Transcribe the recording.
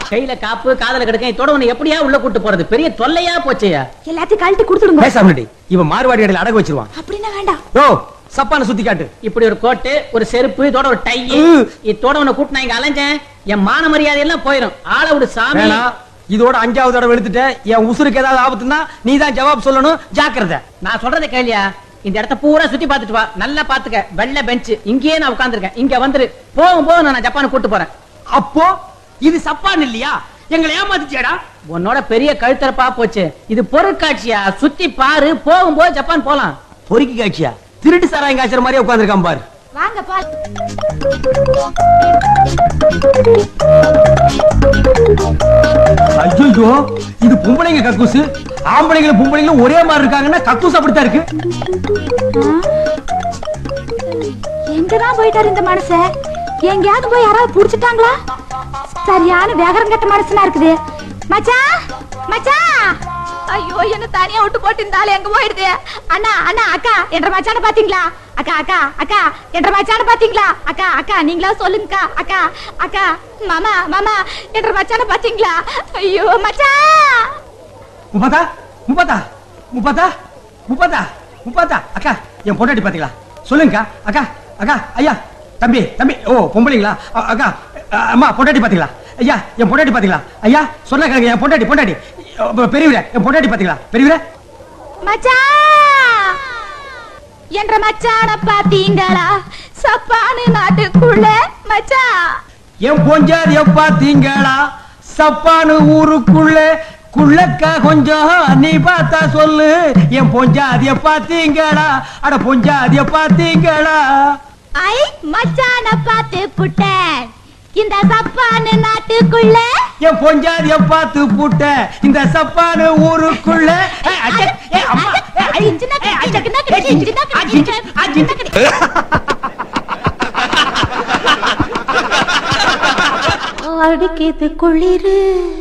கையில காப்பு காதல கிடக்க இதோட உன்னை எப்படியா உள்ள கூட்டு போறது பெரிய தொல்லையா போச்சேயா எல்லாத்தையும் கழட்டி கொடுத்துடுங்க பேசாமடி இவன் மார்வாடி கடையில் அடகு வச்சிருவான் அப்படின்னா வேண்டாம் ஓ சப்பான சுத்தி காட்டு இப்படி ஒரு கோட்டு ஒரு செருப்பு இதோட ஒரு டை ம். இதோட உன்னை கூட்டு நான் இங்க அலைஞ்சேன் என் மான மரியாதை எல்லாம் போயிடும் ஆள விடு சாமி வேணாம் இதோட அஞ்சாவது தடவை எடுத்துட்ட என் உசுருக்கு ஏதாவது ஆபத்துன்னா நீ தான் ஜவாப் சொல்லணும் ஜாக்கிரதை நான் சொல்றதை கேளியா இந்த இடத்த பூரா சுத்தி பார்த்துட்டு வா நல்லா பாத்துக்க வெள்ளை பெஞ்ச் இங்கேயே நான் உட்கார்ந்திருக்கேன் இங்க வந்துரு போகும் போது நான் ஜப்பான் கூட்டு போறேன் அப்போ இது சப்பான் இல்லையா எங்களை ஏமாத்திச்சேடா உன்னோட பெரிய கழுத்தரப்பா போச்சு இது பொருட்காட்சியா சுத்தி பாரு போகும்போது ஜப்பான் போலாம் பொறுக்கி காட்சியா திருட்டு சாராயம் காய்ச்சற மாதிரியே உட்காந்துருக்கான் பாரு வாங்க பா ஐயோ இது பொம்பளைங்க கக்கூசு ஆம்பளைங்களும் பொம்பளைங்களும் ஒரே மாதிரி இருக்காங்கன்னா கக்கூஸ் அப்படித்தான் இருக்கு எங்கதான் போயிட்டாரு இந்த மனுஷன் எங்கேயாவது போய் யாராவது புடிச்சிட்டாங்களா சரியான வேகரம் கட்ட மனுஷனா இருக்குது மச்சான் மச்சான் ஐயோ என்ன தனியா விட்டு போட்டு இந்த ஆளு எங்க போயிடுது அண்ணா அண்ணா அக்கா என்ற மச்சான பாத்தீங்களா அக்கா அக்கா அக்கா என்ற மச்சான பாத்தீங்களா அக்கா அக்கா நீங்களா சொல்லுங்கக்கா அக்கா அக்கா மாமா மாமா என்ற மச்சான பாத்தீங்களா ஐயோ மச்சான் முப்பதா முப்பதா முப்பதா முப்பதா முப்பதா அக்கா என் பொண்டாட்டி பாத்தீங்களா சொல்லுங்கக்கா அக்கா அக்கா ஐயா தம்பி தம்பி ஓ பொம்பளைங்களா அ- அக்கா அ- அம்மா பொண்டாட்டி பாத்தீங்களா ஐயா என் பொண்டாட்டி பாத்தீங்களா ஐயா சொன்ன கேளுங்க என் பொண்டாட்டி பொண்டாட்டி அ, பெரியவரே என் பொண்டாட்டி பாத்தீங்களா பெரியவரே மச்சான் என்ற மச்சான பாத்தீங்களா சப்பானு நாட்டுக்குள்ள மச்சான் என் பொஞ்சாதி பாத்தீங்களா சப்பானு ஊருக்குள்ள குள்ளக்கா கொஞ்சம் நீ பார்த்தா சொல்லு என் பொஞ்சாதிய பாத்தீங்களா அட பொஞ்சாதிய பாத்தீங்களா ஐ மச்சான பாத்து புட்டேன் இந்த சப்பானு நாட்டுக்குள்ள என் பொஞ்சாதிய பார்த்து பூட்ட இந்த சப்பானு ஊருக்குள்ள ஏய், அச்சே, ஏய், அம்மா, ஏய், ஐ, ஏய், அச்சே, ஏய், ஜிஞ்சி, ஆ, ஜிஞ்சி, ஆ, ஜிஞ்சி. அடிக்கிது குளிரு